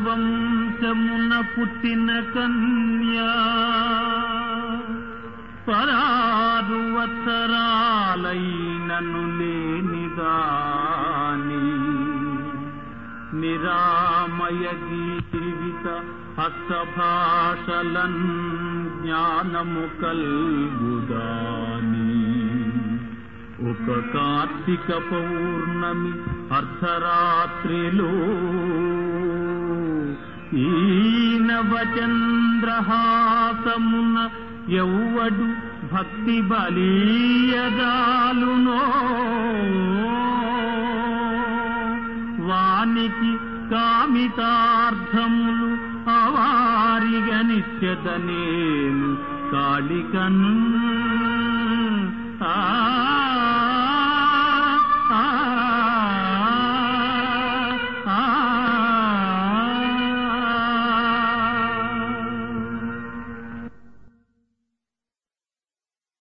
రాజవంశమున పుట్టిన కన్యా పరారు వత్సరాలైనను లేనిదాని నిరామయ జీవిత హస్తభాషలన్ జ్ఞానము కల్గుదాని ఒక కార్తీక పౌర్ణమి అర్ధరాత్రిలో ఈ నవచంద్రహాసమున ఎవ్వడు భక్తి బలీయదాలునో వానికి కామితార్థములు అవారిగనిచ్చద నేను కాళికను